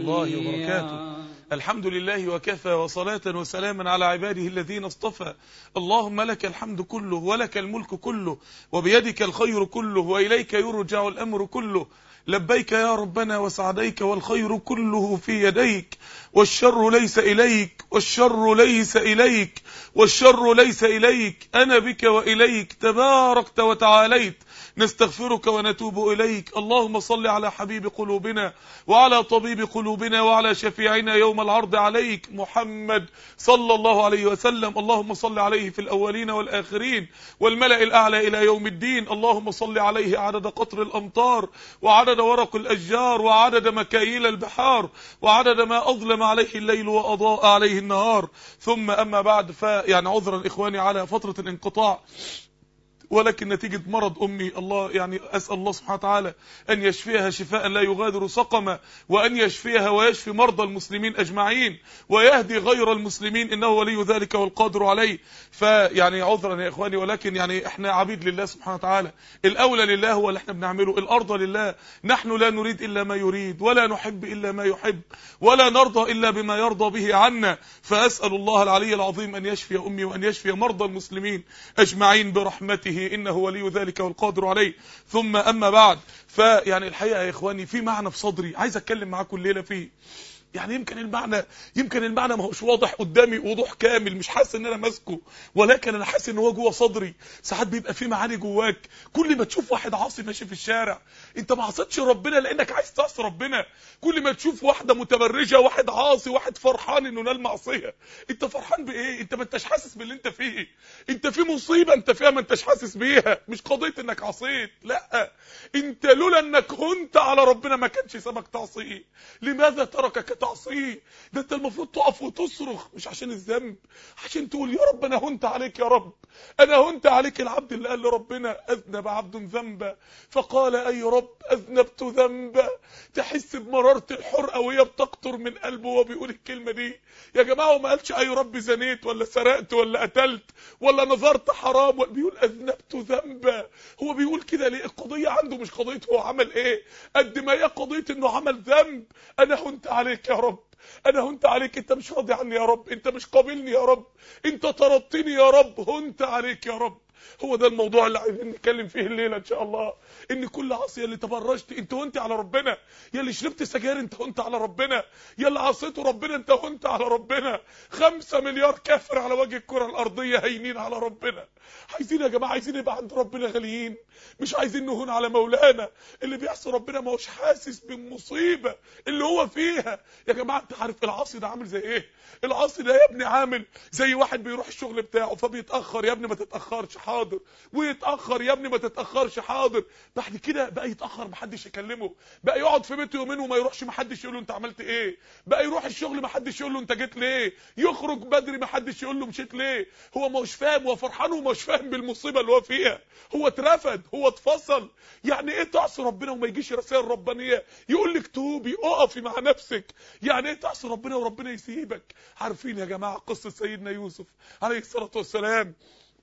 الله وبركاته الحمد لله وكفى وصلاة وسلاما على عباده الذين اصطفى اللهم لك الحمد كله ولك الملك كله وبيدك الخير كله وإليك يرجع الأمر كله لبيك يا ربنا وسعديك والخير كله في يديك والشر ليس إليك والشر ليس إليك والشر ليس إليك أنا بك وإليك تباركت وتعاليت نستغفرك ونتوب إليك اللهم صل على حبيب قلوبنا وعلى طبيب قلوبنا وعلى شفيعنا يوم العرض عليك محمد صلى الله عليه وسلم اللهم صل عليه في الأولين والآخرين والملأ الأعلى إلى يوم الدين اللهم صل عليه عدد قطر الأمطار وعدد ورق الأشجار وعدد مكاييل البحار وعدد ما أظلم عليه الليل وأضاء عليه النهار ثم أما بعد فيعني عذرا إخواني على فترة الانقطاع ولكن نتيجة مرض أمي الله يعني أسأل الله سبحانه وتعالى أن يشفيها شفاء لا يغادر سقما وأن يشفيها ويشفي مرضى المسلمين أجمعين ويهدي غير المسلمين إنه ولي ذلك والقادر عليه فيعني عذرا يا إخواني ولكن يعني إحنا عبيد لله سبحانه وتعالى الأولى لله هو اللي إحنا بنعمله الأرض لله نحن لا نريد إلا ما يريد ولا نحب إلا ما يحب ولا نرضى إلا بما يرضى به عنا فأسأل الله العلي العظيم أن يشفي أمي وأن يشفي مرضى المسلمين أجمعين برحمته إنه ولي ذلك والقادر عليه ثم أما بعد فيعني الحقيقة يا إخواني في معنى في صدري عايز أتكلم معاكم الليلة فيه يعني يمكن المعنى يمكن المعنى ما هوش واضح قدامي وضوح كامل مش حاسس ان انا ماسكه ولكن انا حاسس ان هو جوه صدري ساعات بيبقى في معاني جواك كل ما تشوف واحد عاصي ماشي في الشارع انت ما عصيتش ربنا لانك عايز تعصي ربنا كل ما تشوف واحده متبرجه واحد عاصي واحد فرحان انه نال معصيه انت فرحان بايه انت ما انتش حاسس باللي انت فيه انت في مصيبه انت فيها ما انتش حاسس بيها مش قضيه انك عصيت لا انت لولا انك هنت على ربنا ما كانش سابك تعصيه لماذا تركك تعصيه ده انت المفروض تقف وتصرخ مش عشان الذنب عشان تقول يا رب انا هنت عليك يا رب انا هنت عليك العبد اللي قال لربنا اذنب عبد ذنبا فقال اي رب اذنبت ذنبا تحس بمرارة الحرقه وهي بتقطر من قلبه وهو بيقول الكلمه دي يا جماعه هو ما قالش اي رب زنيت ولا سرقت ولا قتلت ولا نظرت حرام بيقول اذنبت ذنبا هو بيقول كده ليه القضيه عنده مش قضيه هو عمل ايه قد ما هي قضيه انه عمل ذنب انا هنت عليك يا رب انا هنت عليك انت مش راضي عني يا رب انت مش قابلني يا رب انت طردتني يا رب هنت عليك يا رب هو ده الموضوع اللي عايزين نتكلم فيه الليله ان شاء الله ان كل عاصيه اللي تبرجت انت هنت على ربنا يا اللي شربت سجاير انت هنت على ربنا يا اللي عصيته ربنا انت هنت على ربنا خمسة مليار كافر على وجه الكره الارضيه هينين على ربنا عايزين يا جماعه عايزين يبقى عند ربنا غاليين مش عايزين نهون على مولانا اللي بيعصي ربنا ما هوش حاسس بالمصيبه اللي هو فيها يا جماعه انت عارف العاصي ده عامل زي ايه العاصي ده يا ابني عامل زي واحد بيروح الشغل بتاعه فبيتاخر يا ابني ما تتاخرش حاضر ويتاخر يا ابني ما تتاخرش حاضر بعد كده بقى يتاخر محدش يكلمه بقى يقعد في بيته يومين وما يروحش محدش يقول له انت عملت ايه بقى يروح الشغل محدش يقول له انت جيت ليه يخرج بدري محدش يقول له مشيت ليه هو مش فاهم هو فرحان ومش فاهم بالمصيبه اللي هو فيها هو اترفد هو اتفصل يعني ايه تعصي ربنا وما يجيش رسائل ربانيه يقول لك توبي اقفي مع نفسك يعني ايه تعصي ربنا وربنا يسيبك عارفين يا جماعه قصه سيدنا يوسف عليه الصلاه والسلام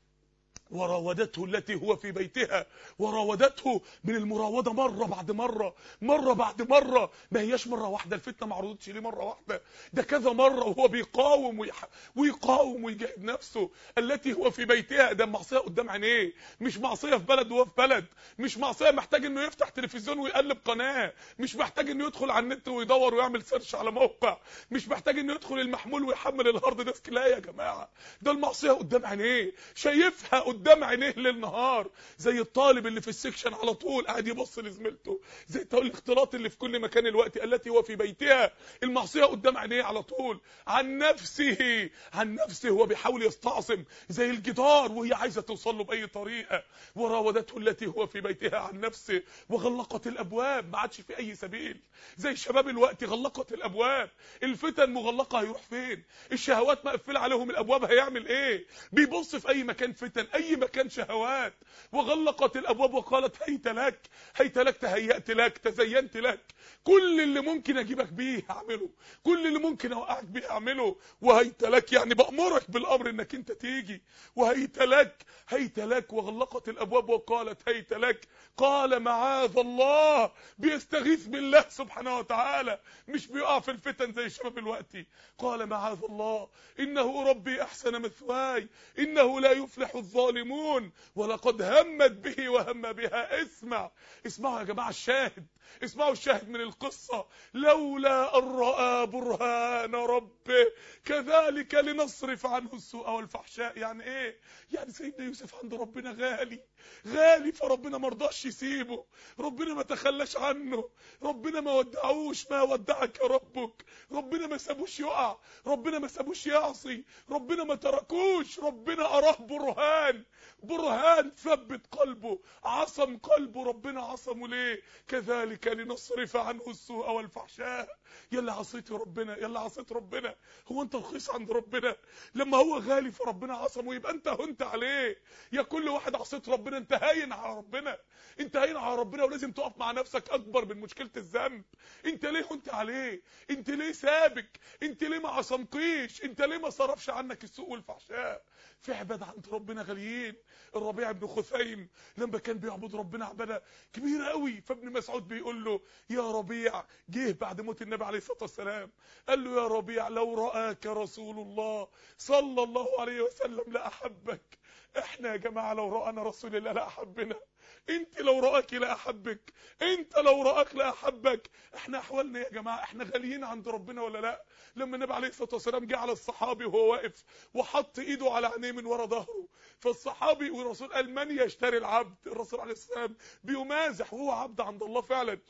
وراودته التي هو في بيتها وراودته من المراودة مرة بعد مرة مرة بعد مرة ما هياش مرة واحدة الفتنة ما عرضتش ليه مرة واحدة ده كذا مرة وهو بيقاوم ويح... ويقاوم ويجاهد نفسه التي هو في بيتها ده معصية قدام عينيه مش معصية في بلد وهو في بلد مش معصية محتاج انه يفتح تلفزيون ويقلب قناة مش محتاج انه يدخل على النت ويدور ويعمل سيرش على موقع مش محتاج انه يدخل المحمول ويحمل الهارد ديسك لا يا جماعة ده المعصية قدام عينيه شايفها قدام عينيه ليل نهار زي الطالب اللي في السكشن على طول قاعد يبص لزميلته زي الاختلاط اللي في كل مكان الوقت التي هو في بيتها المعصيه قدام عينيه على طول عن نفسه عن نفسه هو بيحاول يستعصم زي الجدار وهي عايزه توصل له باي طريقه وراودته التي هو في بيتها عن نفسه وغلقت الابواب ما عادش في اي سبيل زي شباب الوقت غلقت الابواب الفتن مغلقه هيروح فين الشهوات مقفله عليهم الابواب هيعمل ايه بيبص في اي مكان فتن اي اي مكان شهوات وغلقت الابواب وقالت هيت لك هيت لك تهيأت لك تزينت لك كل اللي ممكن اجيبك بيه هعمله كل اللي ممكن اوقعك بيه اعمله وهيت لك يعني بأمرك بالامر انك انت تيجي وهيت لك هيت لك وغلقت الابواب وقالت هيت لك قال معاذ الله بيستغيث بالله سبحانه وتعالى مش بيقع في الفتن زي الشباب الوقتي قال معاذ الله انه ربي احسن مثواي انه لا يفلح الظالمون ولقد همت به وهم بها اسمع اسمعوا يا جماعه الشاهد اسمعوا الشاهد من القصه لولا ان راى برهان ربه كذلك لنصرف عنه السوء والفحشاء يعني ايه يعني سيدنا يوسف عند ربنا غالي غالي فربنا ما رضاش يسيبه ربنا ما تخلاش عنه ربنا ما ودعوش ما ودعك ربك ربنا ما سابوش يقع ربنا ما سابوش يعصي ربنا ما تركوش ربنا اراه برهان برهان ثبت قلبه عصم قلبه ربنا عصمه ليه كذلك لنصرف عنه السوء والفحشاء يلا عصيت ربنا يلا عصيت ربنا هو انت رخيص عند ربنا لما هو غالي فربنا عصمه يبقى انت هنت عليه يا كل واحد عصيت ربنا انت هاين على ربنا انت هاين على ربنا ولازم تقف مع نفسك اكبر من مشكله الذنب انت ليه هنت عليه انت ليه سابك انت ليه ما عصمكيش انت ليه ما صرفش عنك السوء والفحشاء في عباد عند ربنا غاليين الربيع بن خثيم لما كان بيعبد ربنا عباده كبيره قوي فابن مسعود بيقول له يا ربيع جه بعد موت النبي عليه الصلاه والسلام قال له يا ربيع لو راك رسول الله صلى الله عليه وسلم لاحبك احنا يا جماعه لو رانا رسول الله لاحبنا انت لو رآك لاحبك انت لو رآك لاحبك احنا احوالنا يا جماعه احنا غاليين عند ربنا ولا لا لما النبي عليه الصلاه والسلام جه على الصحابي وهو واقف وحط ايده على عينيه من ورا ظهره فالصحابي والرسول قال من يشتري العبد الرسول عليه الصلاه والسلام بيمازح وهو عبد عند الله فعلا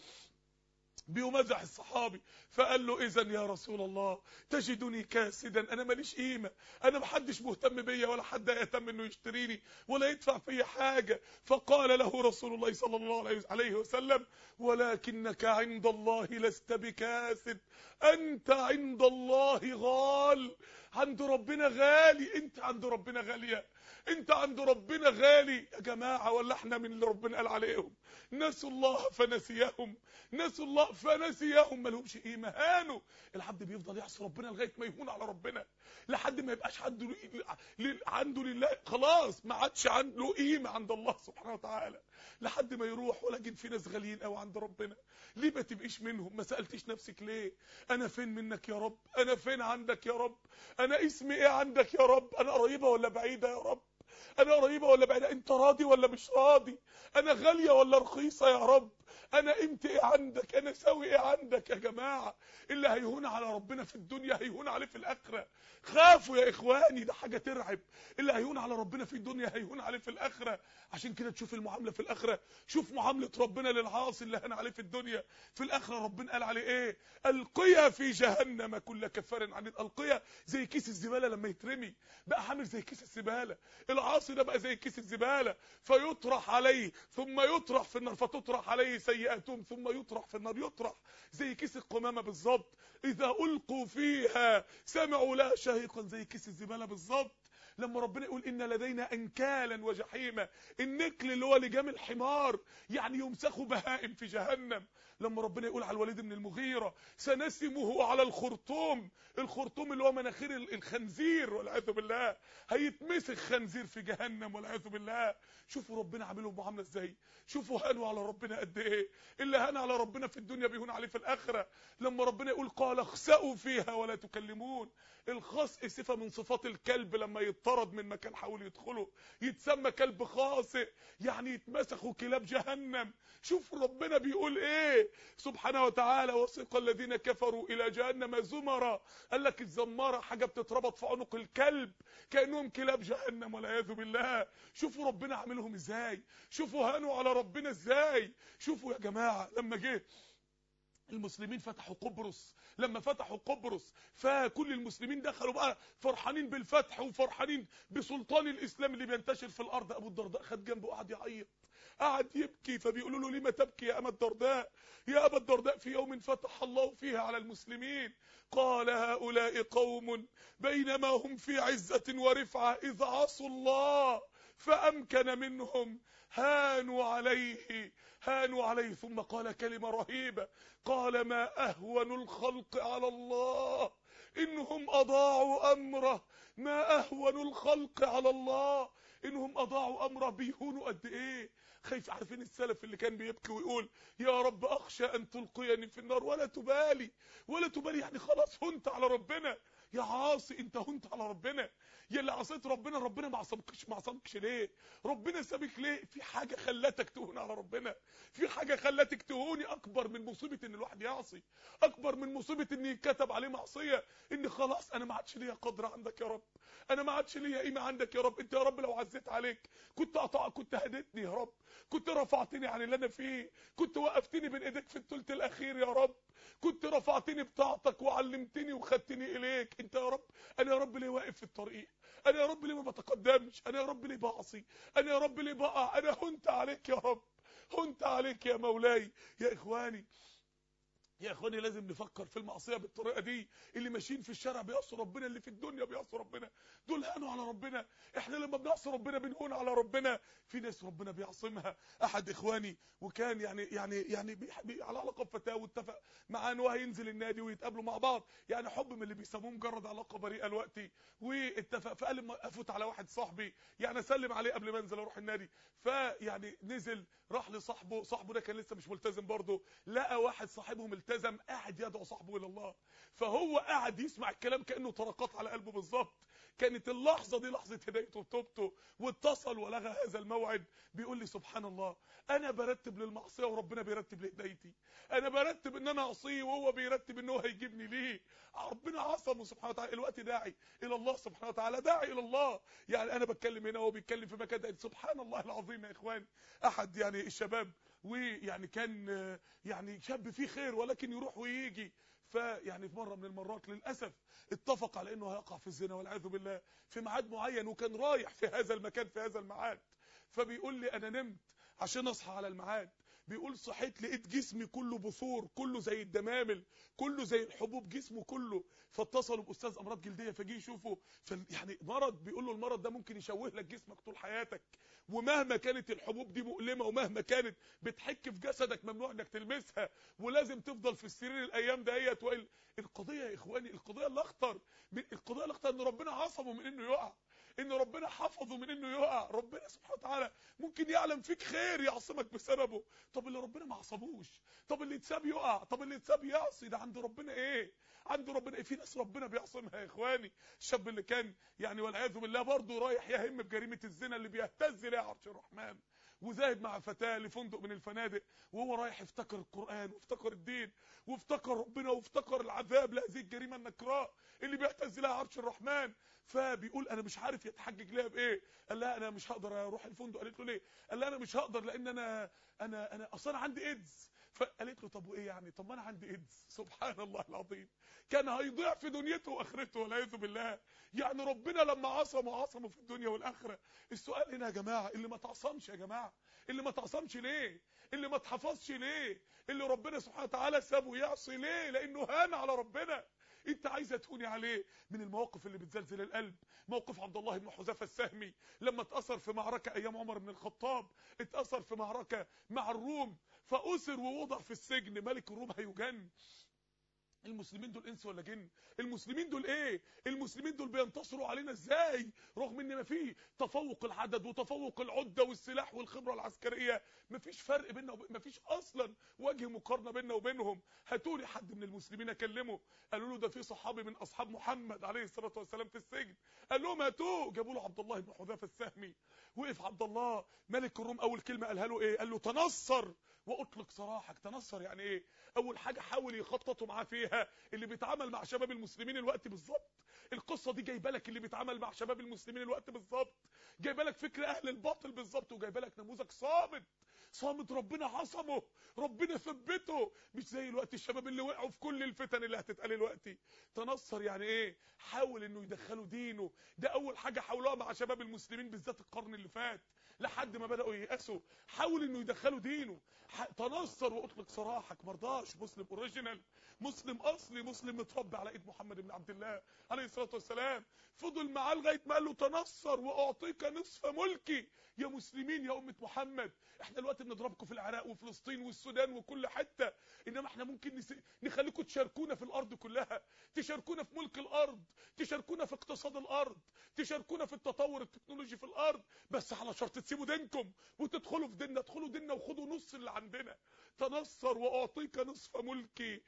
بيمزح الصحابي فقال له اذا يا رسول الله تجدني كاسدا انا ماليش قيمه انا محدش مهتم بيا ولا حد يهتم انه يشتريني ولا يدفع فيا حاجه فقال له رسول الله صلى الله عليه وسلم ولكنك عند الله لست بكاسد انت عند الله غال عند ربنا غالي انت عند ربنا غاليه انت عند ربنا غالي يا جماعه ولا احنا من اللي ربنا قال عليهم نسوا الله فنسيهم نسوا الله فنسيهم ما لهمش قيمه هانوا العبد بيفضل يعصي ربنا لغايه ما يهون على ربنا لحد ما يبقاش عنده عنده لله خلاص ما عادش عنده قيمه عند الله سبحانه وتعالى لحد ما يروح ولكن في ناس غاليين قوي عند ربنا ليه ما تبقيش منهم ما سالتيش نفسك ليه انا فين منك يا رب انا فين عندك يا رب انا اسمي ايه عندك يا رب انا قريبه ولا بعيده يا رب انا قريبه ولا بعيده انت راضي ولا مش راضي انا غاليه ولا رخيصه يا رب انا قيمتي ايه عندك انا ساوي ايه عندك يا جماعه اللي هيهون على ربنا في الدنيا هيهون عليه في الاخره خافوا يا اخواني ده حاجه ترعب اللي هيهون على ربنا في الدنيا هيهون عليه في الاخره عشان كده تشوف المعامله في الاخره شوف معامله ربنا للعاصي اللي هان عليه في الدنيا في الاخره ربنا قال عليه ايه القيا في جهنم كل كفار عن القيا زي كيس الزباله لما يترمي بقى عامل زي كيس الزباله العاصي ده بقى زي كيس الزباله فيطرح عليه ثم يطرح في النار فتطرح عليه سيئاتهم ثم يطرح في النار يطرح زي كيس القمامه بالظبط اذا القوا فيها سمعوا لها شهيقا زي كيس الزباله بالظبط لما ربنا يقول ان لدينا انكالا وجحيما النكل اللي هو لجام الحمار يعني يمسخوا بهائم في جهنم لما ربنا يقول على الوليد بن المغيرة سنسمه على الخرطوم الخرطوم اللي هو مناخير الخنزير والعياذ بالله هيتمسخ خنزير في جهنم والعياذ بالله شوفوا ربنا عاملهم معامله ازاي شوفوا هانوا على ربنا قد ايه اللي هان على ربنا في الدنيا بيهون عليه في الاخره لما ربنا يقول قال اخسئوا فيها ولا تكلمون الخسء صفه من صفات الكلب لما يطرد من مكان حاول يدخله يتسمى كلب خاسئ يعني يتمسخوا كلاب جهنم شوف ربنا بيقول ايه سبحانه وتعالى وسق الذين كفروا الى جهنم زمرا قال لك الزماره حاجه بتتربط في عنق الكلب كانهم كلاب جهنم والعياذ بالله شوفوا ربنا عاملهم ازاي شوفوا هانوا على ربنا ازاي شوفوا يا جماعه لما جه المسلمين فتحوا قبرص لما فتحوا قبرص فكل المسلمين دخلوا بقى فرحانين بالفتح وفرحانين بسلطان الاسلام اللي بينتشر في الارض ابو الدرداء خد جنبه وقعد يعيط قعد يبكي فبيقولوا له لما تبكي يا ابا الدرداء يا ابا الدرداء في يوم فتح الله فيها على المسلمين قال هؤلاء قوم بينما هم في عزة ورفعة إذ عصوا الله فأمكن منهم هانوا عليه هانوا عليه ثم قال كلمة رهيبة قال ما أهون الخلق على الله إنهم أضاعوا أمره ما أهون الخلق على الله إنهم أضاعوا أمره بيهونوا قد إيه خايف عارفين السلف اللي كان بيبكي ويقول يا رب أخشى أن تلقيني في النار ولا تبالي ولا تبالي يعني خلاص هنت على ربنا يا عاصي انت هنت على ربنا يا اللي عصيت ربنا ربنا ما عصمكش ما عصمكش ليه ربنا سابك ليه في حاجه خلتك تهون على ربنا في حاجه خلتك تهوني اكبر من مصيبه ان الواحد يعصي اكبر من مصيبه ان يتكتب عليه معصيه ان خلاص انا ما عادش ليا قدر عندك يا رب انا ما عادش ليا قيمه عندك يا رب انت يا رب لو عزيت عليك كنت قطع كنت هديتني يا رب كنت رفعتني عن اللي انا فيه كنت وقفتني بين ايديك في الثلث الاخير يا رب كنت رفعتني بطاعتك وعلمتني وخدتني اليك انت يا رب انا يا رب ليه واقف في الطريق انا يا رب ليه ما بتقدمش انا يا رب ليه بعصي انا يا رب ليه بقع انا هنت عليك يا رب هنت عليك يا مولاي يا اخواني يا اخواني لازم نفكر في المعصيه بالطريقه دي اللي ماشيين في الشارع بيعصوا ربنا اللي في الدنيا بيعصوا ربنا دول هانوا على ربنا احنا لما بنعصي ربنا بنهون على ربنا في ناس ربنا بيعصمها احد اخواني وكان يعني يعني يعني بي بي على علاقه بفتاه واتفق معاه ان هو هينزل النادي ويتقابلوا مع بعض يعني حب من اللي بيسموه مجرد علاقه بريئه دلوقتي واتفق فقال لما افوت على واحد صاحبي يعني اسلم عليه قبل ما انزل اروح النادي فيعني نزل راح لصاحبه صاحبه ده كان لسه مش ملتزم برضه لقى واحد صاحبهم التزم قاعد يدعو صاحبه الى الله فهو قاعد يسمع الكلام كانه طرقات على قلبه بالظبط كانت اللحظه دي لحظه هدايته وتوبته واتصل ولغى هذا الموعد بيقول لي سبحان الله انا برتب للمعصيه وربنا بيرتب لهدايتي انا برتب ان انا اعصيه وهو بيرتب ان هو هيجيبني ليه ربنا عصمه سبحانه وتعالى الوقت داعي الى الله سبحانه وتعالى داعي الى الله يعني انا بتكلم هنا وهو بيتكلم في مكان ده سبحان الله العظيم يا اخوان احد يعني الشباب ويعني كان يعني شاب فيه خير ولكن يروح ويجي فيعني في مره من المرات للاسف اتفق على انه هيقع في الزنا والعياذ بالله في ميعاد معين وكان رايح في هذا المكان في هذا الميعاد فبيقول لي انا نمت عشان اصحى على الميعاد بيقول صحيت لقيت جسمي كله بثور كله زي الدمامل كله زي الحبوب جسمه كله فاتصلوا باستاذ امراض جلديه فجي يشوفه يعني مرض بيقول له المرض ده ممكن يشوه لك جسمك طول حياتك ومهما كانت الحبوب دي مؤلمه ومهما كانت بتحك في جسدك ممنوع انك تلمسها ولازم تفضل في السرير الايام دهيت وال... القضيه يا اخواني القضيه الاخطر القضيه الاخطر ان ربنا عصمه من انه يقع ان ربنا حفظه من انه يقع ربنا سبحانه وتعالى ممكن يعلم فيك خير يعصمك بسببه طب اللي ربنا ما عصبوش طب اللي اتساب يقع طب اللي اتساب يعصي ده عند ربنا ايه عند ربنا ايه في ناس ربنا بيعصمها يا اخواني الشاب اللي كان يعني والعياذ بالله برضه رايح يهم بجريمه الزنا اللي بيهتز ليها عرش الرحمن وذاهب مع فتاه لفندق من الفنادق وهو رايح افتكر القران وافتكر الدين وافتكر ربنا وافتكر العذاب لهذه الجريمه النكراء اللي بيهتز لها عرش الرحمن فبيقول انا مش عارف يتحجج لها بايه قال لها انا مش هقدر اروح الفندق قالت له ليه قال لها انا مش هقدر لان انا انا انا اصلا عندي ايدز فقالت له طب وايه يعني طب ما انا عندي ايدز سبحان الله العظيم كان هيضيع في دنيته واخرته والعياذ بالله يعني ربنا لما عصمه عصمه في الدنيا والاخره السؤال هنا يا جماعه اللي ما تعصمش يا جماعه اللي ما تعصمش ليه اللي ما تحفظش ليه اللي ربنا سبحانه وتعالى سابه يعصي ليه لانه هان على ربنا انت عايزه تهوني عليه من المواقف اللي بتزلزل القلب موقف عبد الله بن حذيفه السهمي لما اتاثر في معركه ايام عمر بن الخطاب اتاثر في معركه مع الروم فاسر ووضع في السجن ملك الروم هيجن المسلمين دول انس ولا جن المسلمين دول ايه المسلمين دول بينتصروا علينا ازاي رغم ان ما فيه تفوق العدد وتفوق العده والسلاح والخبره العسكريه ما فيش فرق بيننا وب... ما فيش اصلا وجه مقارنه بيننا وبينهم هاتوا لي حد من المسلمين اكلمه قالوا له ده في صحابي من اصحاب محمد عليه الصلاه والسلام في السجن قال لهم هاتوه جابوا له عبد الله بن حذيفه السهمي وقف عبد الله ملك الروم اول كلمه قالها له ايه قال له تنصر واطلق سراحك تنصر يعني ايه اول حاجه حاول يخططوا معاه فيها اللي بيتعامل مع شباب المسلمين الوقت بالظبط القصه دي جايبه لك اللي بيتعامل مع شباب المسلمين الوقت بالظبط جايبه لك فكر اهل الباطل بالظبط وجايبه لك نموذج صامت صامت ربنا عصمه ربنا ثبته مش زي الوقت الشباب اللي وقعوا في كل الفتن اللي هتتقال دلوقتي تنصر يعني ايه حاول انه يدخلوا دينه ده اول حاجه حاولوها مع شباب المسلمين بالذات القرن اللي فات لحد ما بداوا ييأسوا حاول انه يدخلوا دينه ح- تنصر واطلق سراحك مرضاش مسلم اوريجينال مسلم اصلي مسلم متربي على ايد محمد بن عبد الله عليه الصلاه والسلام فضل معاه لغايه ما قال له تنصر واعطيك نصف ملكي يا مسلمين يا امه محمد احنا دلوقتي بنضربكم في العراق وفلسطين والسودان وكل حته انما احنا ممكن نس... نخليكم تشاركونا في الارض كلها تشاركونا في ملك الارض تشاركونا في اقتصاد الارض تشاركونا في التطور التكنولوجي في الارض بس على شرط تسيبوا دينكم وتدخلوا في ديننا ادخلوا ديننا وخدوا نص اللي عندنا تنصر واعطيك نصف ملكي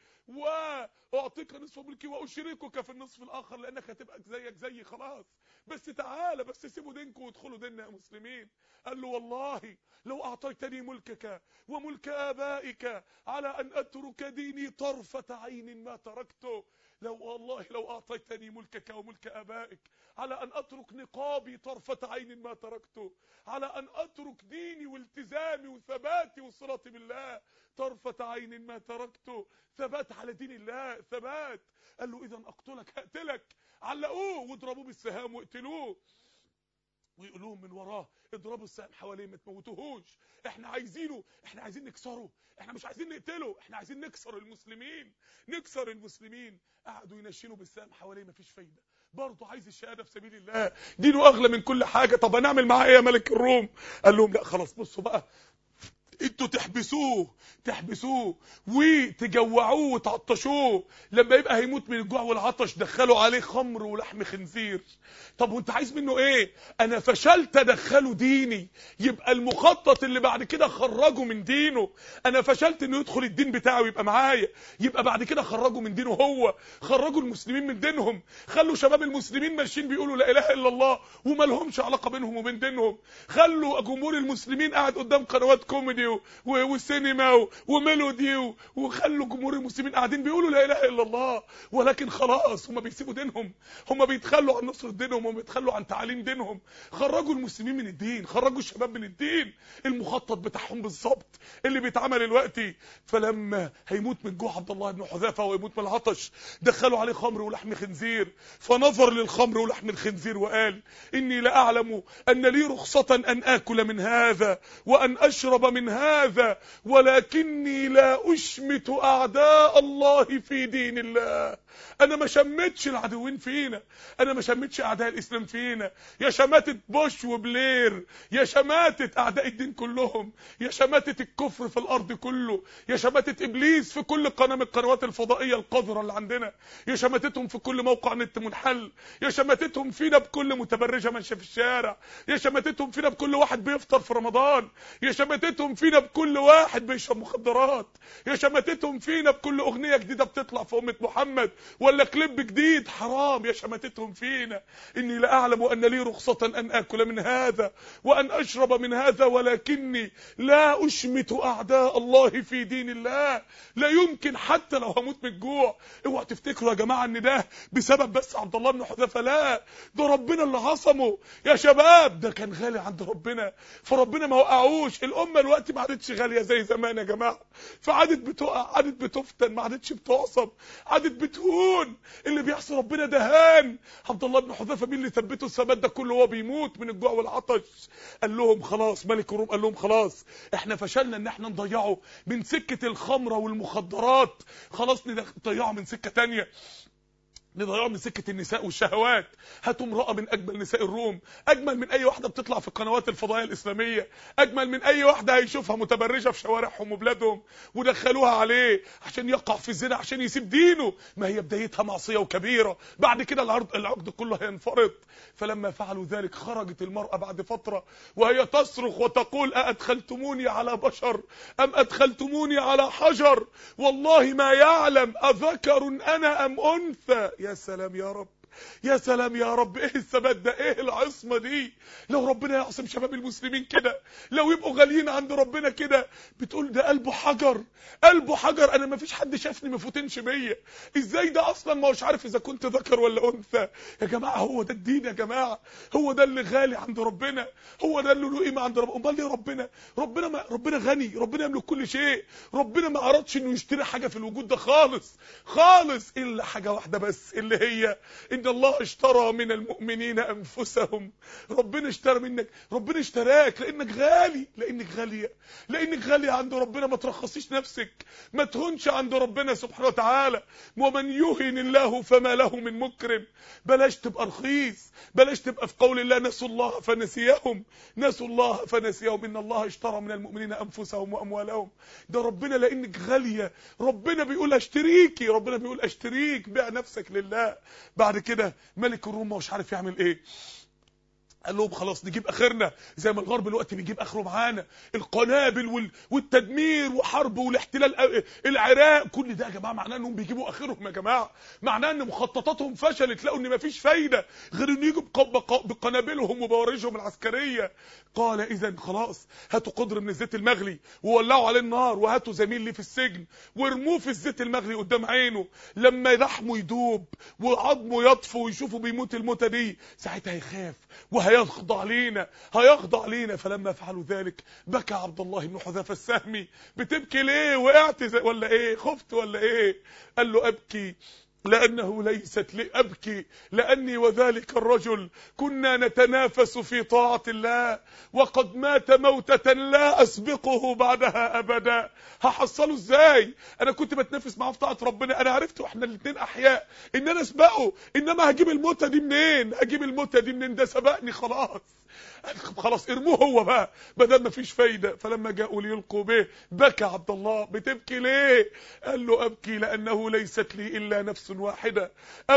واعطيك نصف ملكي واشركك في النصف الاخر لانك هتبقى زيك زي خلاص بس تعالى بس سيبوا دينكم وادخلوا ديننا يا مسلمين قال له والله لو اعطيتني ملكك وملك ابائك على ان اترك ديني طرفة عين ما تركته لو والله لو اعطيتني ملكك وملك ابائك على ان اترك نقابي طرفة عين ما تركته على ان اترك ديني والتزامي وثباتي وصلتي بالله طرفة عين ما تركته ثبات على دين الله ثبات قال له اذا اقتلك هقتلك علقوه واضربوه بالسهام واقتلوه ويقولوهم من وراه اضربوا السهم حواليه ما تموتوهوش احنا عايزينه احنا عايزين نكسره احنا مش عايزين نقتله احنا عايزين نكسر المسلمين نكسر المسلمين قعدوا ينشنوا بالسهم حواليه مفيش فايده برضه عايز الشهاده في سبيل الله دينه اغلى من كل حاجه طب هنعمل معاه ايه يا ملك الروم قال لهم لا خلاص بصوا بقى انتوا تحبسوه تحبسوه وتجوعوه وتعطشوه لما يبقى هيموت من الجوع والعطش دخلوا عليه خمر ولحم خنزير طب وانت عايز منه ايه انا فشلت ادخله ديني يبقى المخطط اللي بعد كده خرجه من دينه انا فشلت انه يدخل الدين بتاعه يبقى معايا يبقى بعد كده خرجه من دينه هو خرجوا المسلمين من دينهم خلوا شباب المسلمين ماشيين بيقولوا لا اله الا الله وما لهمش علاقه بينهم وبين دينهم خلوا جمهور المسلمين قاعد قدام قنوات كوميدي و- و- وسينما و- وميلودي و- وخلوا جمهور المسلمين قاعدين بيقولوا لا اله الا الله ولكن خلاص هم بيسيبوا دينهم هم بيتخلوا عن نصر دينهم هم بيتخلوا عن تعاليم دينهم خرجوا المسلمين من الدين خرجوا الشباب من الدين المخطط بتاعهم بالظبط اللي بيتعمل دلوقتي فلما هيموت من جوع عبد الله بن حذافه ويموت من العطش دخلوا عليه خمر ولحم خنزير فنظر للخمر ولحم الخنزير وقال اني لاعلم ان لي رخصه ان اكل من هذا وان اشرب من هذا ولكني لا اشمت اعداء الله في دين الله انا ما شمتش العدوين فينا انا ما شمتش اعداء الاسلام فينا يا شماتة بوش وبلير يا شماتة اعداء الدين كلهم يا شماتة الكفر في الارض كله يا شماتة ابليس في كل قناه من القنوات الفضائيه القذره اللي عندنا يا شماتتهم في كل موقع نت منحل يا شماتتهم فينا بكل متبرجه ماشيه في الشارع يا شماتتهم فينا بكل واحد بيفطر في رمضان يا شماتتهم فينا بكل واحد بيشرب مخدرات يا شماتتهم فينا بكل اغنيه جديده بتطلع في امه محمد ولا كليب جديد حرام يا شماتتهم فينا اني لاعلم ان لي رخصه ان اكل من هذا وان اشرب من هذا ولكني لا اشمت اعداء الله في دين الله لا يمكن حتى لو هموت من الجوع اوعوا تفتكروا يا جماعه ان ده بسبب بس عبد الله بن حذافه لا ده ربنا اللي عصمه يا شباب ده كان غالي عند ربنا فربنا ما وقعوش الامه الوقت ما عادتش غاليه زي زمان يا جماعه فعادت بتقع عادت بتفتن ما عادتش بتعصم عادت بتهون اللي بيعصي ربنا ده هان عبد الله بن حذافه مين اللي ثبته الثبات ده كله وهو بيموت من الجوع والعطش قال لهم خلاص ملك الروم قال لهم خلاص احنا فشلنا ان احنا نضيعه من سكه الخمره والمخدرات خلاص نضيعه من سكه تانية نضيعه من سكه النساء والشهوات هاتوا امراه من اجمل نساء الروم اجمل من اي واحده بتطلع في القنوات الفضائيه الاسلاميه اجمل من اي واحده هيشوفها متبرجه في شوارعهم وبلادهم ودخلوها عليه عشان يقع في الزنا عشان يسيب دينه ما هي بدايتها معصيه وكبيره بعد كده العرض العقد كله هينفرط فلما فعلوا ذلك خرجت المراه بعد فتره وهي تصرخ وتقول أأدخلتموني على بشر ام ادخلتموني على حجر والله ما يعلم اذكر انا ام انثى يا سلام يا رب يا سلام يا رب ايه الثبات ده ايه العصمه دي لو ربنا يعصم شباب المسلمين كده لو يبقوا غاليين عند ربنا كده بتقول ده قلبه حجر قلبه حجر انا ما فيش حد شافني ما فوتنش بيا ازاي ده اصلا ما هوش عارف اذا كنت ذكر ولا انثى يا جماعه هو ده الدين يا جماعه هو ده اللي غالي عند ربنا هو ده اللي له قيمه عند ربنا امال ليه ربنا ربنا ما ربنا غني ربنا يملك كل شيء ربنا ما ارادش انه يشتري حاجه في الوجود ده خالص خالص الا حاجه واحده بس اللي هي ان الله اشترى من المؤمنين انفسهم ربنا اشترى منك ربنا اشتراك لانك غالي لانك غاليه لانك غاليه عند ربنا ما ترخصيش نفسك ما تهونش عند ربنا سبحانه وتعالى ومن يهن الله فما له من مكرم بلاش تبقى رخيص بلاش تبقى في قول الله نسوا الله فنسيهم نسوا الله فنسيهم ان الله اشترى من المؤمنين انفسهم واموالهم ده ربنا لانك غاليه ربنا بيقول اشتريكي ربنا بيقول اشتريك بيع نفسك لله بعد كده ملك الروم مش عارف يعمل ايه قال لهم خلاص نجيب اخرنا زي ما الغرب الوقت بيجيب اخره معانا القنابل وال... والتدمير وحرب والاحتلال العراق كل ده يا جماعه معناه انهم بيجيبوا اخرهم يا جماعه معناه ان مخططاتهم فشلت لقوا ان مفيش فايده غير ان يجوا بق... بقنابلهم وبوارجهم العسكريه قال اذا خلاص هاتوا قدر من الزيت المغلي وولعوا عليه النار وهاتوا زميل لي في السجن وارموه في الزيت المغلي قدام عينه لما لحمه يدوب وعظمه يطفو ويشوفوا بيموت الموتة دي ساعتها يخاف وهيخضع لينا هيخضع لينا فلما فعلوا ذلك بكى عبد الله بن حذافه السهمي بتبكي ليه وقعت زي ولا ايه خفت ولا ايه قال له ابكي لأنه ليست لي أبكي لأني وذلك الرجل كنا نتنافس في طاعة الله وقد مات موتة لا أسبقه بعدها أبدا هحصله ازاي أنا كنت بتنافس معاه في طاعة ربنا أنا عرفت وإحنا الاثنين أحياء إن أنا أسبقه إنما هجيب الموتة دي منين هجيب الموتة دي منين ده سبقني خلاص خلاص ارموه هو بقى بدل ما فيش فايده فلما جاءوا ليلقوا به بكى عبد الله بتبكي ليه قال له ابكي لانه ليست لي الا نفس واحده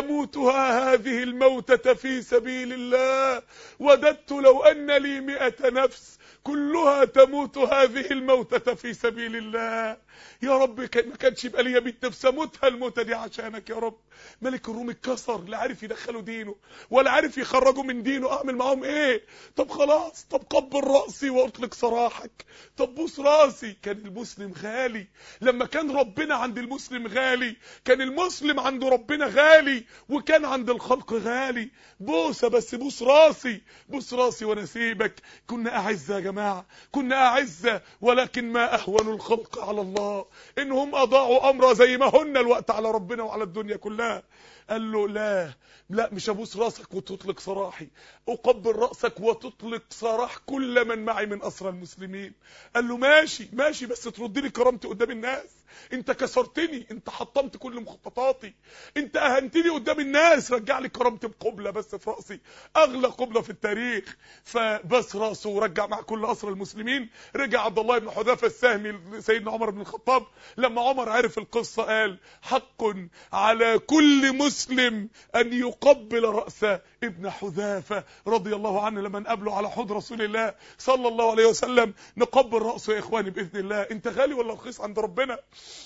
اموتها هذه الموتة في سبيل الله وددت لو ان لي مئة نفس كلها تموت هذه الموتة في سبيل الله يا رب ما كانش يبقى ليا 100 نفس اموتها الموتة دي عشانك يا رب ملك الروم اتكسر لا عارف يدخلوا دينه ولا عارف يخرجوا من دينه اعمل معاهم ايه طب خلاص طب قبل راسي واطلق سراحك طب بوس راسي كان المسلم غالي لما كان ربنا عند المسلم غالي كان المسلم عند ربنا غالي وكان عند الخلق غالي بوسه بس بوس راسي بوس راسي وانا سيبك كنا اعزه يا جماعه كنا اعزه ولكن ما اهون الخلق على الله انهم اضاعوا امر زي ما هن الوقت على ربنا وعلى الدنيا كلها قال له لا لا مش ابوس راسك وتطلق سراحي اقبل راسك وتطلق سراح كل من معي من اسرى المسلمين قال له ماشي ماشي بس ترد لي كرامتي قدام الناس انت كسرتني انت حطمت كل مخططاتي انت اهنتني قدام الناس رجع لي كرامتي بقبله بس في راسي اغلى قبله في التاريخ فبس راسه ورجع مع كل اسرى المسلمين رجع عبد الله بن حذافه السهمي سيدنا عمر بن الخطاب لما عمر عرف القصه قال حق على كل مسلم ان يقبل راس ابن حذافه رضي الله عنه لما نقابله على حوض رسول الله صلى الله عليه وسلم نقبل راسه يا اخواني باذن الله انت غالي ولا رخيص عند ربنا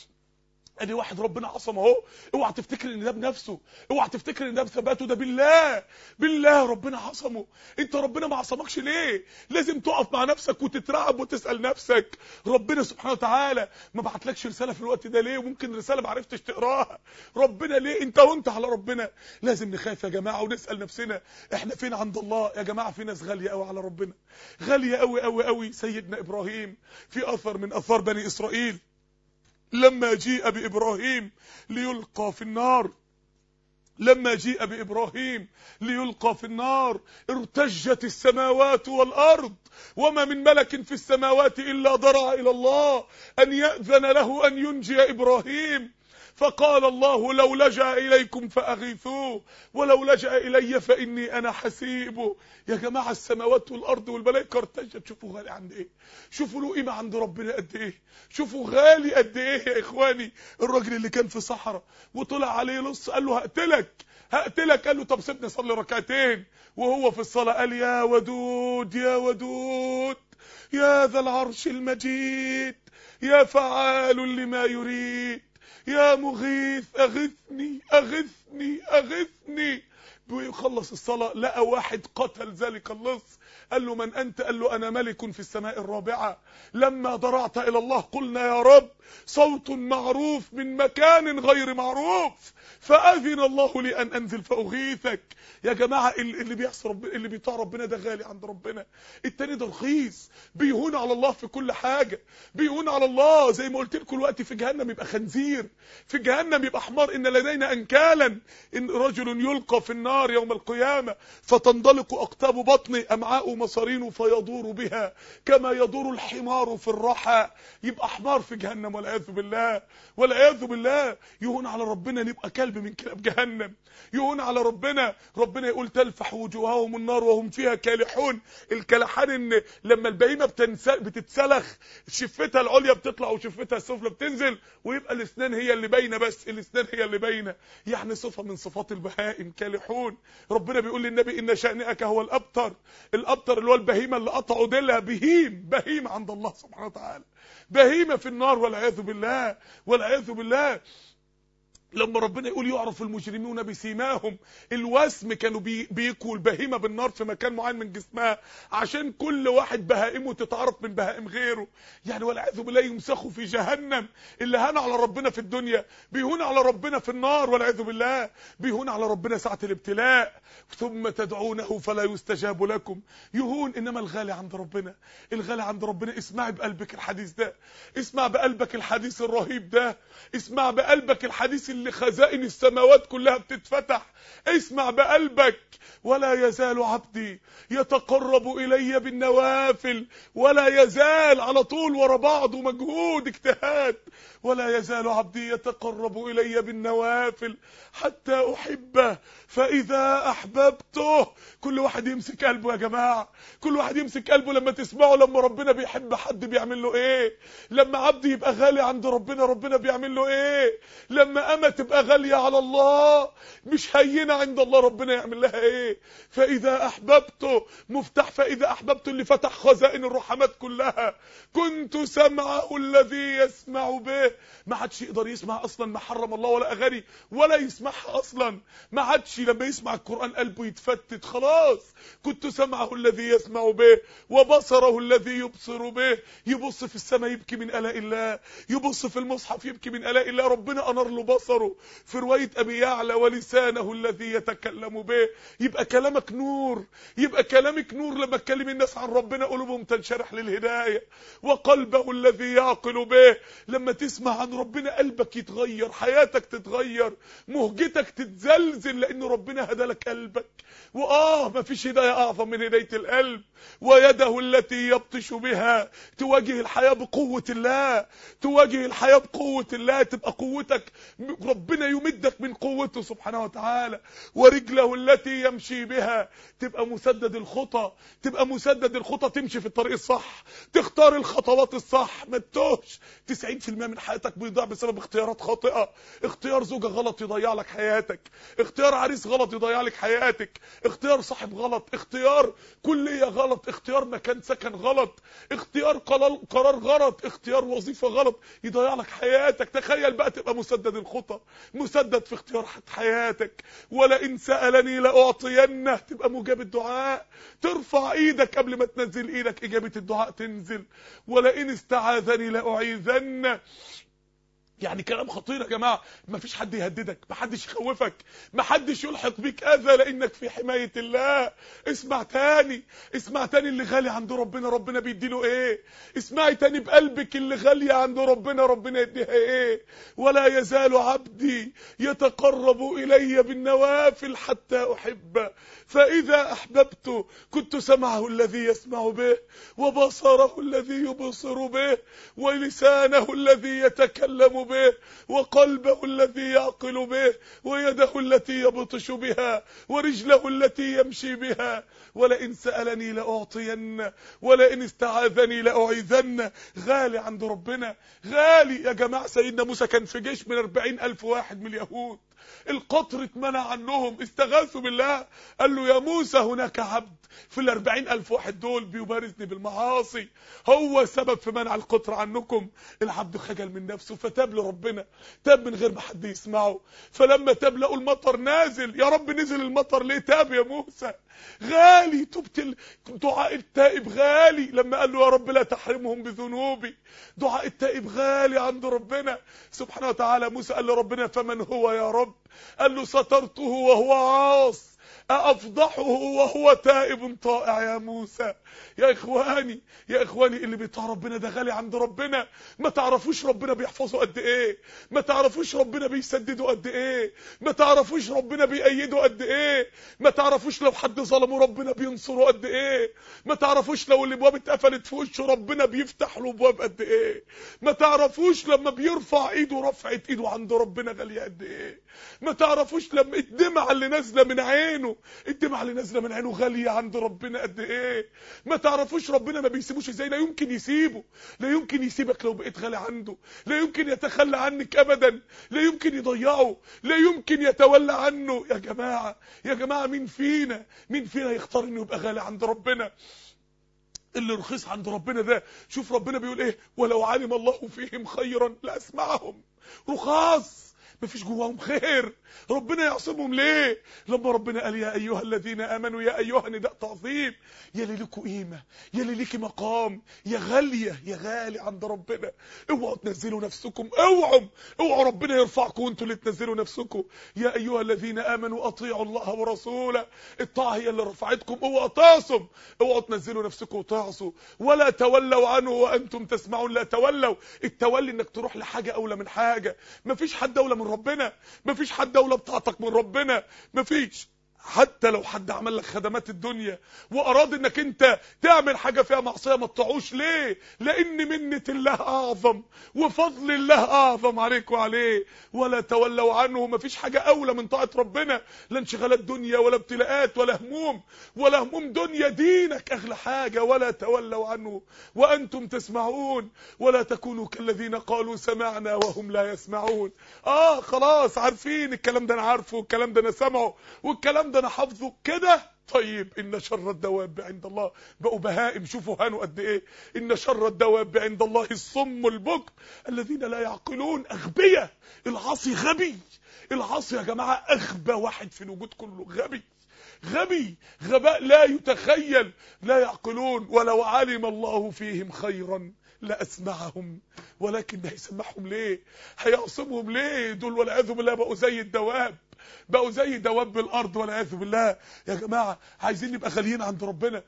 ادي واحد ربنا عصم اهو اوعى تفتكر ان ده بنفسه اوعى تفتكر ان ده بثباته ده بالله بالله ربنا عصمه انت ربنا ما عصمكش ليه لازم تقف مع نفسك وتترعب وتسال نفسك ربنا سبحانه وتعالى ما بعتلكش رساله في الوقت ده ليه وممكن رساله ما عرفتش تقراها ربنا ليه انت وانت على ربنا لازم نخاف يا جماعه ونسال نفسنا احنا فين عند الله يا جماعه في ناس غاليه قوي على ربنا غاليه قوي قوي قوي سيدنا ابراهيم في اثر من اثار بني اسرائيل لما جيء بإبراهيم ليلقى في النار لما جيء بإبراهيم ليلقى في النار ارتجت السماوات والأرض وما من ملك في السماوات إلا ضرع إلى الله أن يأذن له أن ينجي إبراهيم فقال الله لو لجأ إليكم فأغيثوه ولو لجأ إلي فإني أنا حسيبه يا جماعة السماوات والأرض والملائكة ارتجت شوفوا غالي عند إيه شوفوا له قيمة عند ربنا قد إيه شوفوا غالي قد إيه يا إخواني الراجل اللي كان في صحراء وطلع عليه لص قال له هقتلك هقتلك قال له طب سيبني اصلي ركعتين وهو في الصلاة قال يا ودود يا ودود يا ذا العرش المجيد يا فعال لما يريد يا مغيث أغثني أغثني أغثني بيخلص الصلاة لقى واحد قتل ذلك اللص قال له من أنت قال له أنا ملك في السماء الرابعة لما ضرعت إلى الله قلنا يا رب صوت معروف من مكان غير معروف فأذن الله لي أن أنزل فأغيثك يا جماعة اللي بيحصل ربنا اللي بيطاع ربنا ده غالي عند ربنا التاني ده رخيص بيهون على الله في كل حاجة بيهون على الله زي ما قلت لكم الوقت في جهنم يبقى خنزير في جهنم يبقى حمار إن لدينا أنكالا إن رجل يلقى في النار يوم القيامة فتنضلق أقطاب بطنه أمعاء مصارين فيدور بها كما يدور الحمار في الرحى يبقى حمار في جهنم والعياذ بالله والعياذ بالله يهون على ربنا نبقى كلب من كلاب جهنم يهون على ربنا ربنا يقول تلفح وجوههم النار وهم فيها كالحون الكلحان ان لما البهيمه بتتسلخ شفتها العليا بتطلع وشفتها السفلى بتنزل ويبقى الاسنان هي اللي باينه بس الاسنان هي اللي باينه يعني صفه من صفات البهائم كالحون ربنا بيقول للنبي ان شانئك هو الابتر الابتر اللي هو البهيمه اللي قطعوا ديلها بهيم بهيم عند الله سبحانه وتعالى بهيمه في النار والعياذ بالله والعياذ بالله لما ربنا يقول يعرف المجرمون بسيماهم الوسم كانوا بي بيكوا البهيمه بالنار في مكان معين من جسمها عشان كل واحد بهائمه تتعرف من بهائم غيره يعني والعياذ بالله يمسخوا في جهنم اللي هان على ربنا في الدنيا بيهون على ربنا في النار والعياذ بالله بيهون على ربنا ساعه الابتلاء ثم تدعونه فلا يستجاب لكم يهون انما الغالي عند ربنا الغالي عند ربنا اسمعي بقلبك الحديث ده اسمع بقلبك الحديث الرهيب ده اسمع بقلبك الحديث اللي خزائن السماوات كلها بتتفتح اسمع بقلبك ولا يزال عبدي يتقرب إلي بالنوافل ولا يزال على طول ورا بعضه مجهود اجتهاد ولا يزال عبدي يتقرب إلي بالنوافل حتى أحبه فإذا أحببته كل واحد يمسك قلبه يا جماعة كل واحد يمسك قلبه لما تسمعه لما ربنا بيحب حد بيعمل له ايه لما عبد يبقى غالي عند ربنا ربنا بيعمل له ايه لما أمة تبقى غالية على الله مش هينة عند الله ربنا يعمل لها ايه فإذا أحببته مفتاح فإذا أحببته اللي فتح خزائن الرحمات كلها كنت سمعه الذي يسمع به ما حدش يقدر يسمع أصلا ما حرم الله ولا أغاني ولا يسمعها أصلا ما حدش لما يسمع القرآن قلبه يتفتت خلاص كنت سمعه الذي يسمع به وبصره الذي يبصر به يبص في السماء يبكي من ألاء الله يبص في المصحف يبكي من ألاء الله ربنا أنار له بصره في رواية أبي يعلى ولسانه الذي يتكلم به يبقى كلامك نور يبقى كلامك نور لما تكلم الناس عن ربنا قلوبهم تنشرح للهداية وقلبه الذي يعقل به لما تسمع عن ربنا قلبك يتغير حياتك تتغير مهجتك تتزلزل لأن ربنا هدى لك قلبك وآه ما فيش هداية أعظم من هداية القلب ويده التي يبطش بها تواجه الحياة بقوة الله تواجه الحياة بقوة الله تبقى قوتك ربنا يمدك من قوته سبحانه وتعالى ورجله التي يمشي بها تبقى مسدد الخطى تبقى مسدد الخطى تمشي في الطريق الصح تختار الخطوات الصح ما تتوهش 90% من حياتك بيضيع بسبب اختيارات خاطئة اختيار زوجة غلط يضيع لك حياتك اختيار عريس غلط يضيع لك حياتك اختيار صاحب غلط اختيار كلية غلط اختيار مكان سكن غلط اختيار قرار غلط اختيار وظيفة غلط يضيع لك حياتك تخيل بقى تبقى مسدد الخطى مسدد في اختيار حياتك ولئن سألني لأعطينه تبقى مجاب الدعاء ترفع ايدك قبل ما تنزل ايدك اجابة الدعاء تنزل ولئن استعاذني لأعيذنه يعني كلام خطير يا جماعه ما فيش حد يهددك ما حدش يخوفك ما حدش يلحق بيك اذى لانك في حمايه الله اسمع تاني اسمع تاني اللي غالي عند ربنا ربنا بيديله ايه اسمعي تاني بقلبك اللي غاليه عند ربنا ربنا يديها ايه ولا يزال عبدي يتقرب الي بالنوافل حتى احبه فاذا احببته كنت سمعه الذي يسمع به وبصره الذي يبصر به ولسانه الذي يتكلم به وقلبه الذي يعقل به ويده التي يبطش بها ورجله التي يمشي بها ولئن سألني لأعطين ولئن استعاذني لأعيذن غالي عند ربنا غالي يا جماعة سيدنا موسى كان في جيش من أربعين ألف واحد من اليهود القطر اتمنع عنهم استغاثوا بالله قال له يا موسى هناك عبد في الأربعين ألف واحد دول بيبارزني بالمعاصي هو سبب في منع القطر عنكم العبد خجل من نفسه فتاب لربنا تاب من غير ما حد يسمعه فلما تاب لقوا المطر نازل يا رب نزل المطر ليه تاب يا موسى غالي تبت ال... دعاء التائب غالي لما قال له يا رب لا تحرمهم بذنوبي دعاء التائب غالي عند ربنا سبحانه وتعالى موسى قال له ربنا فمن هو يا رب قال له سترته وهو عاص أفضحه وهو تائب طائع يا موسى يا إخواني يا إخواني اللي بيطاع ربنا ده غالي عند ربنا ما تعرفوش ربنا بيحفظه قد إيه ما تعرفوش ربنا بيسدده قد إيه ما تعرفوش ربنا بيأيده قد إيه ما تعرفوش لو حد ظلمه ربنا بينصره قد إيه ما تعرفوش لو الابواب اتقفلت في وشه ربنا بيفتح له ابواب قد إيه ما تعرفوش لما بيرفع ايده رفعه ايده عند ربنا غاليه قد إيه ما تعرفوش لما الدمعه اللي نازله من عينه الدمعه اللي نازله من عينه غاليه عند ربنا قد ايه ما تعرفوش ربنا ما بيسيبوش ازاي لا يمكن يسيبه لا يمكن يسيبك لو بقيت غالي عنده لا يمكن يتخلى عنك ابدا لا يمكن يضيعه لا يمكن يتولى عنه يا جماعه يا جماعه مين فينا مين فينا يختار انه يبقى غالي عند ربنا اللي رخيص عند ربنا ده شوف ربنا بيقول ايه ولو علم الله فيهم خيرا لاسمعهم رخاص مفيش جواهم خير ربنا يعصمهم ليه لما ربنا قال يا ايها الذين امنوا يا ايها نداء تعظيم يا اللي لكم قيمه يا اللي ليكي مقام يا غاليه يا غالي عند ربنا اوعوا تنزلوا نفسكم اوعوا اوعوا ربنا يرفعكم وانتوا اللي تنزلوا نفسكم يا ايها الذين امنوا اطيعوا الله ورسوله الطاعه هي اللي رفعتكم اوعوا تعصم اوعوا تنزلوا نفسكم وتعصوا ولا تولوا عنه وانتم تسمعون لا تولوا التولي انك تروح لحاجه اولى من حاجه مفيش حد اولى من ربنا مفيش حد اولى بطاعتك من ربنا مفيش حتى لو حد عمل لك خدمات الدنيا واراد انك انت تعمل حاجه فيها معصيه ما تطيعوش ليه لان منه الله اعظم وفضل الله اعظم عليك وعليه ولا تولوا عنه مفيش حاجه اولى من طاعه ربنا لا انشغالات دنيا ولا ابتلاءات ولا هموم ولا هموم دنيا دينك اغلى حاجه ولا تولوا عنه وانتم تسمعون ولا تكونوا كالذين قالوا سمعنا وهم لا يسمعون اه خلاص عارفين الكلام ده انا عارفه والكلام ده انا سامعه والكلام ده انا حافظه كده طيب ان شر الدواب عند الله بقوا بهائم شوفوا هانوا قد ايه ان شر الدواب عند الله الصم البكم الذين لا يعقلون اغبياء العاصي غبي العاصي يا جماعه اغبى واحد في الوجود كله غبي غبي غباء لا يتخيل لا يعقلون ولو علم الله فيهم خيرا لاسمعهم ولكن هيسمعهم ليه هيعصمهم ليه دول والعياذ بالله بقوا زي الدواب بقوا زي دواب الارض والعياذ بالله يا جماعه عايزين نبقى غاليين عند ربنا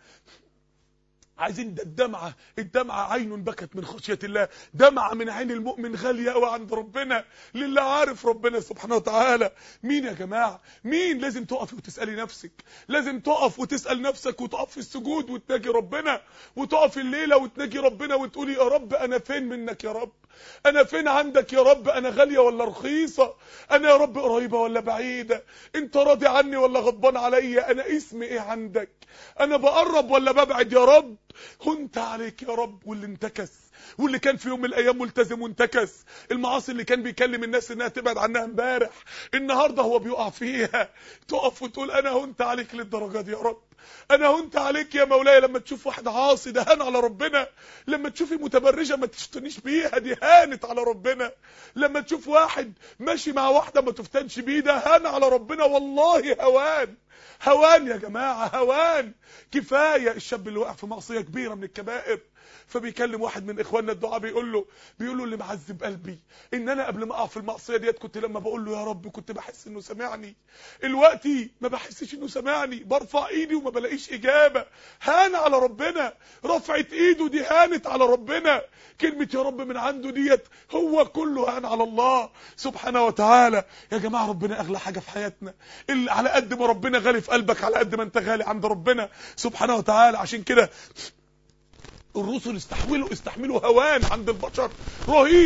عايزين ده الدمعة الدمعة عين بكت من خشية الله دمعة من عين المؤمن غالية قوي عند ربنا للي عارف ربنا سبحانه وتعالى مين يا جماعة مين لازم تقف وتسألي نفسك لازم تقف وتسأل نفسك وتقف في السجود وتناجي ربنا وتقف الليلة وتناجي ربنا وتقولي يا رب أنا فين منك يا رب انا فين عندك يا رب انا غالية ولا رخيصة انا يا رب قريبة ولا بعيدة انت راضي عني ولا غضبان عليا انا اسمي ايه عندك انا بقرب ولا ببعد يا رب هنت عليك يا رب واللي انتكس واللي كان في يوم من الايام ملتزم وانتكس المعاصي اللي كان بيكلم الناس انها تبعد عنها امبارح النهارده هو بيقع فيها تقف وتقول انا هنت عليك للدرجه دي يا رب انا هنت عليك يا مولاي لما تشوف واحد عاصي ده هان على ربنا لما تشوفي متبرجه ما تفتنيش بيها دي هانت على ربنا لما تشوف واحد ماشي مع واحده ما تفتنش بيه ده هان على ربنا والله هوان هوان يا جماعه هوان كفايه الشاب اللي وقع في معصيه كبيره من الكبائر فبيكلم واحد من اخواننا الدعاء بيقول له بيقول له اللي معذب قلبي ان انا قبل ما اقع في المعصيه ديت كنت لما بقول له يا رب كنت بحس انه سمعني دلوقتي ما بحسش انه سمعني برفع ايدي وما بلاقيش اجابه هان على ربنا رفعت ايده دي هانت على ربنا كلمه يا رب من عنده ديت هو كله هان على الله سبحانه وتعالى يا جماعه ربنا اغلى حاجه في حياتنا اللي على قد ما ربنا غالي في قلبك على قد ما انت غالي عند ربنا سبحانه وتعالى عشان كده الرسل استحملوا استحملوا هوان عند البشر رهيب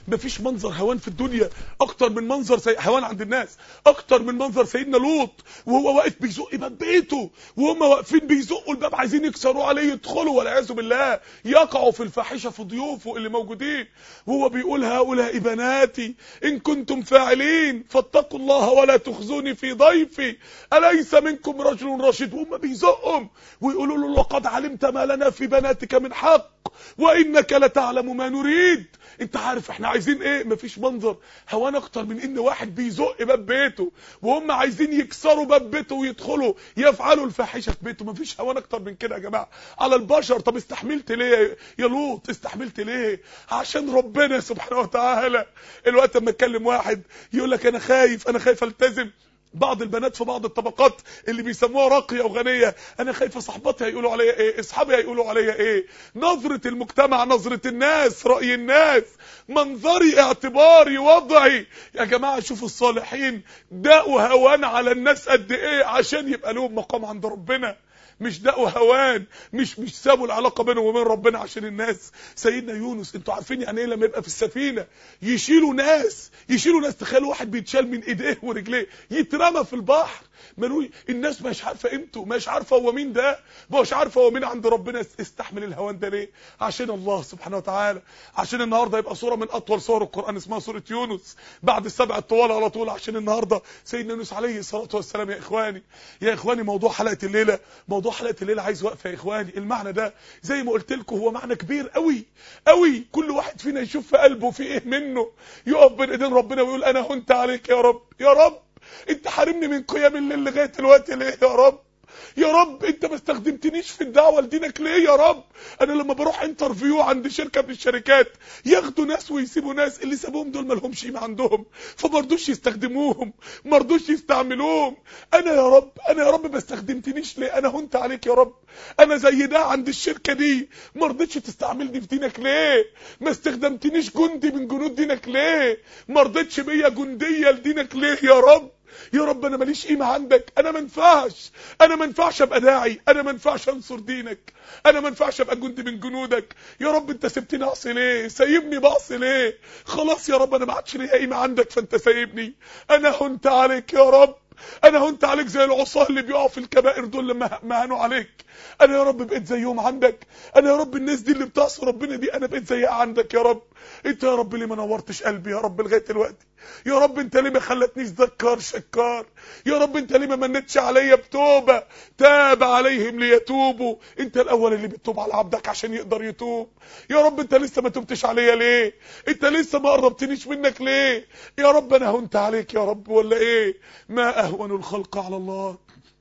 مفيش منظر هوان في الدنيا اكتر من منظر سي... هوان عند الناس اكتر من منظر سيدنا لوط وهو واقف بيزق باب بيته وهم واقفين بيزقوا الباب عايزين يكسروا عليه يدخلوا والعياذ بالله يقعوا في الفاحشه في ضيوفه اللي موجودين وهو بيقول هؤلاء بناتي ان كنتم فاعلين فاتقوا الله ولا تخزوني في ضيفي اليس منكم رجل رشيد وهم بيزقهم ويقولوا له لقد علمت ما لنا في بناتك من حق وانك لتعلم ما نريد انت عارف احنا عايزين ايه مفيش منظر هوان اكتر من ان واحد بيزق باب بيته وهم عايزين يكسروا باب بيته ويدخلوا يفعلوا الفاحشه في بيته مفيش هوان اكتر من كده يا جماعه على البشر طب استحملت ليه يا لوط استحملت ليه عشان ربنا سبحانه وتعالى الوقت لما اتكلم واحد يقول لك انا خايف انا خايف التزم بعض البنات في بعض الطبقات اللي بيسموها راقيه وغنيه انا خايفه صاحباتي هيقولوا عليا ايه اصحابي هيقولوا عليا ايه نظره المجتمع نظره الناس راي الناس منظري اعتباري وضعي يا جماعه شوفوا الصالحين دقوا هوان على الناس قد ايه عشان يبقى لهم مقام عند ربنا مش دقوا هوان مش مش سابوا العلاقه بينهم وبين ربنا عشان الناس سيدنا يونس انتوا عارفين يعني ايه لما يبقى في السفينه يشيلوا ناس يشيلوا ناس تخيلوا واحد بيتشال من ايديه ورجليه يترمى في البحر ملوش الناس مش عارفه قيمته مش عارفه هو مين ده مش عارفه هو مين عند ربنا استحمل الهوان ده ليه عشان الله سبحانه وتعالى عشان النهارده يبقى صوره من اطول صور القران اسمها سوره يونس بعد السبع الطوال على طول عشان النهارده سيدنا يونس عليه الصلاه والسلام يا اخواني يا اخواني موضوع حلقه الليله موضوع حلقه الليله عايز وقفه يا اخواني المعنى ده زي ما قلت لكم هو معنى كبير قوي قوي كل واحد فينا يشوف في قلبه في ايه منه يقف بين ايدين ربنا ويقول انا هنت عليك يا رب يا رب انت حارمني من قيام الليل لغايه دلوقتي ليه يا رب يا رب انت ما استخدمتنيش في الدعوه لدينك ليه يا رب انا لما بروح انترفيو عند شركه من الشركات ياخدوا ناس ويسيبوا ناس اللي سابوهم دول ما لهمش قيمه عندهم فما رضوش يستخدموهم ما رضوش يستعملوهم انا يا رب انا يا رب ما استخدمتنيش ليه انا هنت عليك يا رب انا زي ده عند الشركه دي ما رضيتش تستعملني في دينك ليه ما استخدمتنيش جندي من جنود دينك ليه ما رضيتش بيا جنديه لدينك ليه يا رب يا رب انا ماليش قيمه عندك انا ما ينفعش انا ما ينفعش ابقى داعي انا ما ينفعش انصر دينك انا ما ينفعش ابقى جندي من جنودك يا رب انت سبتني اعصي ليه سايبني بعصي ليه خلاص يا رب انا ما عادش ليا قيمه عندك فانت سايبني انا هنت عليك يا رب انا هنت عليك زي العصاه اللي بيقعوا في الكبائر دول لما مهنوا عليك انا يا رب بقيت زيهم عندك انا يا رب الناس دي اللي بتعصي ربنا دي انا بقيت زيها عندك يا رب انت يا رب ليه ما نورتش قلبي يا رب لغايه دلوقتي يا رب انت ليه ما خلتنيش ذكار شكار يا رب انت ليه ما منتش عليا بتوبه تاب عليهم ليتوبوا انت الاول اللي بتتوب على عبدك عشان يقدر يتوب يا رب انت لسه ما تبتش عليا ليه انت لسه ما قربتنيش منك ليه يا رب انا هنت عليك يا رب ولا ايه ما اهون الخلق على الله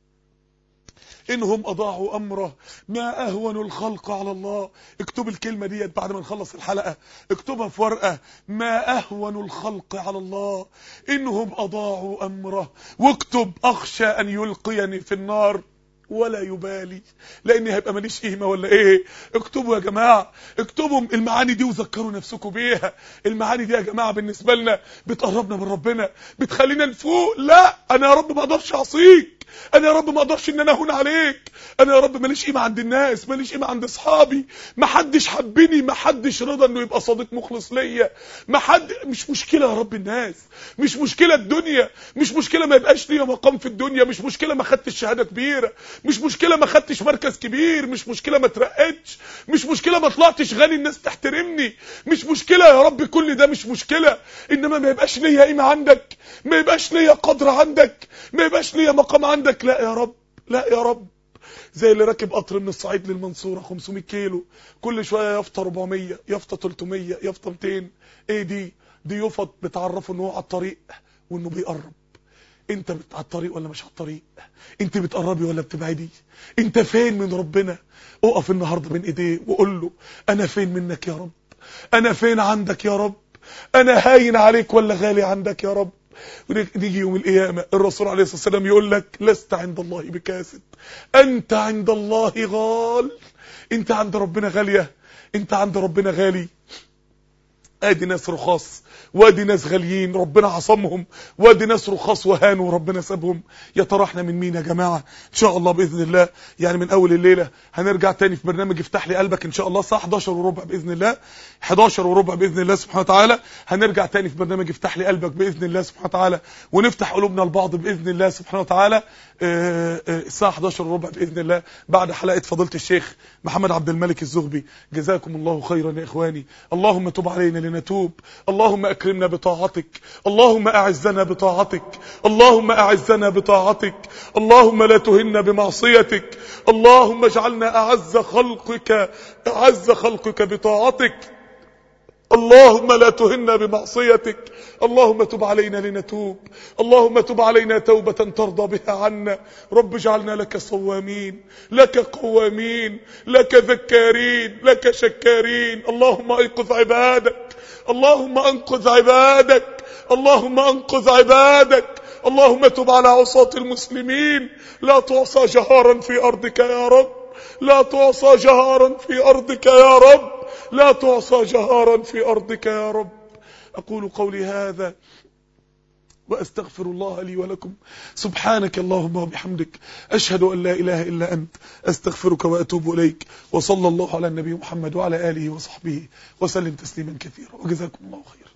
إنهم أضاعوا أمره ما أهون الخلق على الله اكتب الكلمة ديت بعد ما نخلص الحلقة اكتبها في ورقة ما أهون الخلق على الله إنهم أضاعوا أمره واكتب أخشى أن يلقيني في النار ولا يبالي لاني هيبقى ماليش قيمه ولا ايه اكتبوا يا جماعه اكتبوا المعاني دي وذكروا نفسكم بيها المعاني دي يا جماعه بالنسبه لنا بتقربنا من ربنا بتخلينا نفوق لا انا يا رب ما اقدرش اعصيك انا يا رب ما اقدرش ان انا اهون عليك انا يا رب ماليش قيمه عند الناس ماليش قيمه عند اصحابي ما حدش حبني ما حدش رضى انه يبقى صديق مخلص ليا ما حد مش مشكله يا رب الناس مش مشكله الدنيا مش مشكله ما يبقاش ليا مقام في الدنيا مش مشكله ما خدتش شهاده كبيره مش مشكله ما خدتش مركز كبير مش مشكله ما اترقتش مش مشكله ما طلعتش غني الناس تحترمني مش مشكله يا رب كل ده مش مشكله انما ما يبقاش ليا قيمه عندك ما يبقاش ليا قدر عندك ما يبقاش ليا مقام عندك لا يا رب لا يا رب زي اللي راكب قطر من الصعيد للمنصورة 500 كيلو كل شوية يافطة 400 يافطة 300 يافطة 200 ايه دي دي يفط بتعرفه ان هو على الطريق وانه بيقرب انت بت- على الطريق ولا مش على الطريق انت بتقربي ولا بتبعدي انت فين من ربنا اقف النهارده بين ايديه وقول له انا فين منك يا رب انا فين عندك يا رب انا هاين عليك ولا غالي عندك يا رب ونيجي يوم القيامة الرسول عليه الصلاة والسلام يقول لك لست عند الله بكاسد أنت عند الله غال أنت عند ربنا غالية أنت عند ربنا غالي ادي ناس رخاص وادي ناس غاليين ربنا عصمهم وادي ناس رخاص وهانوا وربنا سابهم يا ترى احنا من مين يا جماعه ان شاء الله باذن الله يعني من اول الليله هنرجع تاني في برنامج افتح لي قلبك ان شاء الله الساعه 11 وربع باذن الله 11 وربع باذن الله سبحانه وتعالى هنرجع تاني في برنامج افتح لي قلبك باذن الله سبحانه وتعالى ونفتح قلوبنا لبعض باذن الله سبحانه وتعالى آه، آه، الساعه 11 وربع باذن الله بعد حلقه فضيله الشيخ محمد عبد الملك الزغبي جزاكم الله خيرا يا اخواني اللهم تب علينا لنتوب اللهم اكرمنا بطاعتك اللهم اعزنا بطاعتك اللهم اعزنا بطاعتك اللهم لا تهنا بمعصيتك اللهم اجعلنا اعز خلقك اعز خلقك بطاعتك اللهم لا تهنا بمعصيتك اللهم تب علينا لنتوب اللهم تب علينا توبة ترضى بها عنا رب اجعلنا لك صوامين لك قوامين لك ذكارين لك شكارين اللهم انقذ عبادك اللهم انقذ عبادك اللهم انقذ عبادك اللهم تب على عصاة المسلمين لا تعصى جهارا في أرضك يا رب لا تعصى جهارا في أرضك يا رب لا تعصى جهارا في أرضك يا رب أقول قولي هذا وأستغفر الله لي ولكم سبحانك اللهم وبحمدك أشهد أن لا إله إلا أنت أستغفرك وأتوب إليك وصلى الله على النبي محمد وعلى آله وصحبه وسلم تسليما كثيرا وجزاكم الله خيرا